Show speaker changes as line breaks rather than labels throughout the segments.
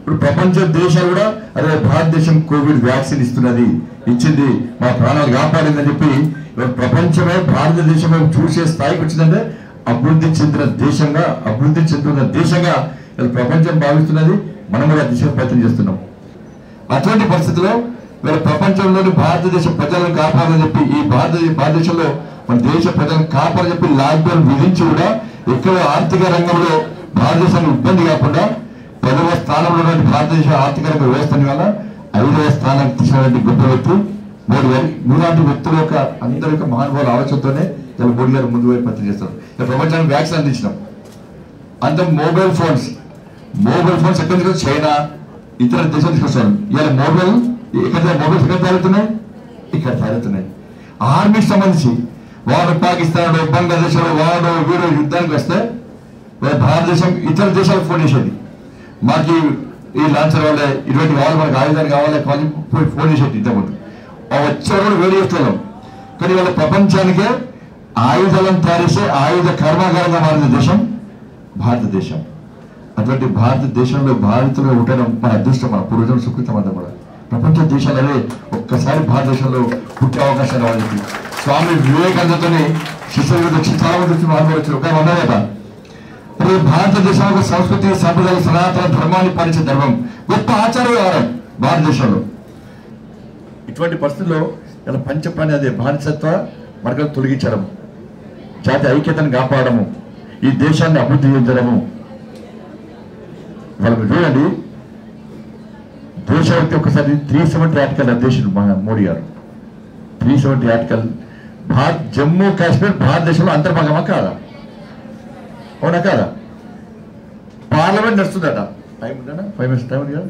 ఇప్పుడు ప్రపంచ దేశాలు కూడా అదే భారతదేశం కోవిడ్ వ్యాక్సిన్ ఇస్తున్నది ఇచ్చింది మా ప్రాణాలు కాపాడిందని చెప్పి ఇవాళ ప్రపంచమే భారతదేశమే చూసే స్థాయికి వచ్చిందంటే అభివృద్ధి చెందిన దేశంగా అభివృద్ధి చెందుతున్న దేశంగా ఇవాళ ప్రపంచం భావిస్తున్నది మనం కూడా ఆ దిశగా ప్రయత్నం చేస్తున్నాం అటువంటి పరిస్థితుల్లో వీళ్ళ ప్రపంచంలోని భారతదేశ ప్రజలను కాపాడాలని చెప్పి ఈ భారత భారతదేశంలో మన దేశ ప్రజలను కాపాడని చెప్పి లాక్డౌన్ విధించి కూడా ఎక్కడ ఆర్థిక రంగంలో భారతదేశం ఇబ్బంది కాకుండా పదవ స్థానంలో ఉన్నటువంటి భారతదేశ ఆర్థిక రంగ వ్యవస్థని వల్ల ఐదవ స్థానానికి తీసినటువంటి గొప్ప వ్యక్తి మోడీ గారు మీలాంటి వ్యక్తుల యొక్క అందరి యొక్క మహానుభావుల ఆలోచనతోనే ఇలా మోడీ గారు ముందు వైపు పత్రిక చేస్తారు ఇలా ప్రపంచానికి వ్యాక్సిన్ అందించినాం అంత మొబైల్ ఫోన్స్ మొబైల్ ఫోన్స్ ఎక్కడి నుంచి వచ్చాయి? చైనా ఇతర దేశాలు తీసుకొస్తాను ఇవాళ మొబైల్ ఇక్కడ మొబైల్స్ ఎక్కడ తయారవుతున్నాయి ఇక్కడ తయారవుతున్నాయి ఆర్మీకి సంబంధించి వాడు పాకిస్తాన్ బంగ్లాదేశ్ వాడు వీడు యుద్ధానికి వస్తే వాళ్ళ భారతదేశం ఇతర దేశాలకు ఫోన్ చేసేది మాకు ఈ లాంచర్ వల్ల ఇటువంటి కావాలి మనకు ఆయుధాలు కావాలి కావాలి పోయి ఫోన్ చేసేది ఇంతకుముందు ఆ వచ్చేవాడు వేడి చేస్తున్నాం కానీ వాళ్ళ ప్రపంచానికే ఆయుధాలను తయారు చేసే ఆయుధ కర్మాగారంగా మారిన దేశం భారతదేశం అటువంటి భారతదేశంలో భారతలో ఉండడం మన అదృష్టం మన పూర్వజం సుకృతం అంతా కూడా ప్రపంచ దేశాలనే ఒక్కసారి భారతదేశంలో పుట్టే అవకాశం రావాలి స్వామి వివేకానందతోనే శిష్యులు వచ్చి చాలా మంది వచ్చి మహాత్ములు వచ్చి ఒక ఉన్నారట మరి భారతదేశం ఒక సంస్కృతి సంప్రదాయ సనాతన ధర్మాన్ని పాటించే ధర్మం గొప్ప ఆచారం కావాలి భారతదేశంలో ఇటువంటి పరిస్థితుల్లో ఇలా పంచప్రాణి అదే బానిసత్వ మార్గం తొలగించడం జాతి ఐక్యతను కాపాడము ఈ దేశాన్ని అభివృద్ధి చెందడము వాళ్ళు మీరు చూడండి దేశానికి ఒకసారి త్రీ సెవెంటీ ఆర్టికల్ అధ్యక్షుడు మన మోడీ గారు three seventy article Bharat Jammu Kashmir భారతదేశంలో అంతర్భాగమా కాదా అవునా కాదా పార్లమెంట్ నడుస్తుందట టైం ఉందా ఫైవ్ మినిట్స్ టైం ఉంది కదా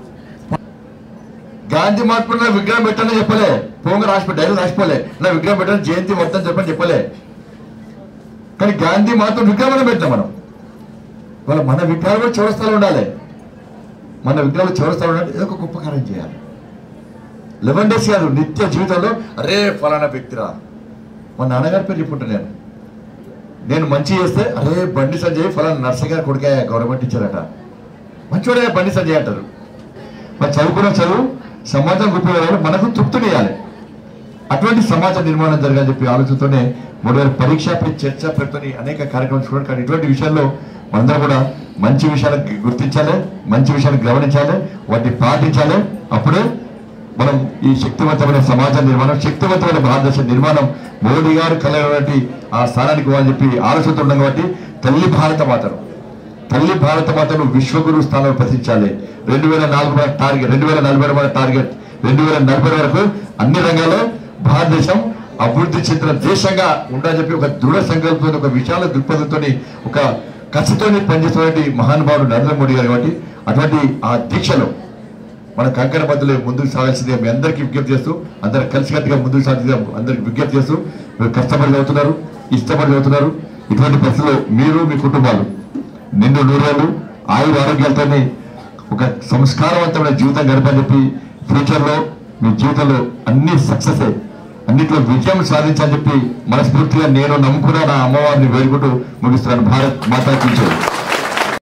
గాంధీ మహాత్ముడు నా విగ్రహం పెట్టని చెప్పలే పోంగ రాసిపో డైరెక్ట్ రాసిపోలే నా విగ్రహం పెట్టని జయంతి మొత్తం చెప్పని చెప్పలే కానీ గాంధీ మహాత్ముడు విగ్రహం పెట్టాం మనం వాళ్ళ మన విగ్రహాలు కూడా చౌరస్తాలో ఉండాలి మన విగ్రహాలు చౌరస్తాలో ఉండాలి ఏదో ఒక గొప్ప కార్యం చేయాలి లెవెన్ డేస్ కాదు నిత్య జీవితంలో అరే ఫలానా వ్యక్తిరా మా నాన్నగారి పేరు చెప్పుంటా నేను నేను మంచి చేస్తే అరే బండి సంజయ్ ఫలానా నర్సయ్య గారు కొడుకే గవర్నమెంట్ ఇచ్చారట మంచివాడే బండి సంజయ్ అంటారు మరి చదువుకున్న చదువు సమాజం గొప్ప మనకు తృప్తినియాలి అటువంటి సమాజ నిర్మాణం జరగాలని చెప్పి ఆలోచనతోనే మూడు వేల పరీక్ష పై చర్చ పెడుతుని అనేక కార్యక్రమాలు చూడండి కానీ ఇటువంటి విషయాల్లో మనందరం కూడా మంచి విషయాలను గు- గుర్తించాలి మంచి విషయాలను గమనించాలి వాటిని పాటించాలి అప్పుడే మనం ఈ శక్తివంతమైన సమాజ నిర్మాణం శక్తివంతమైన భారతదేశ నిర్మాణం మోడీ గారు కలగబట్టి ఆ స్థానానికి పోవాలని చెప్పి ఆలోచనతో ఉన్నాం కాబట్టి తల్లి భారత మాతను తల్లి భారత మాతను విశ్వగురు స్థానంలో ప్రతిష్ఠించాలి రెండు వేల నాలుగు మన టార్గెట్ రెండు వేల నలభై మన టార్గెట్ రెండు వేల నలభై వరకు అన్ని రంగాల్లో భారతదేశం అభివృద్ధి చెందిన దేశంగా ఉండాలని చెప్పి ఒక దృఢ సంకల్పంతో ఒక విశాల దృక్పథంతో ఒక కసితోని పనిచేస్తున్నటువంటి మహానుభావుడు నరేంద్ర మోడీ గారు కాబట్టి అటువంటి ఆ దీక్షలో మన కంకణ బద్దులు ముందుకు సాగాల్సిందిగా మీ అందరికీ విజ్ఞప్తి చేస్తూ అందరు కలిసికట్టుగా ముందుకు సాగిందిగా అందరికి విజ్ఞప్తి చేస్తూ మీరు కష్టపడి చదువుతున్నారు ఇష్టపడి చదువుతున్నారు ఇటువంటి పరిస్థితుల్లో మీరు మీ కుటుంబాలు నిండు నూరేళ్ళు ఆయుర ఆరోగ్యాలతోనే ఒక సంస్కారవంతమైన జీవితం గడపని చెప్పి ఫ్యూచర్లో మీ జీవితంలో అన్ని సక్సెస్ అన్నిట్లో విజయం సాధించాలని చెప్పి మనస్ఫూర్తిగా నేను నమ్ముకున్న నా అమ్మవారిని వేడుకుంటూ ముగిస్తున్నాను భారత్ మాతా కీ జై.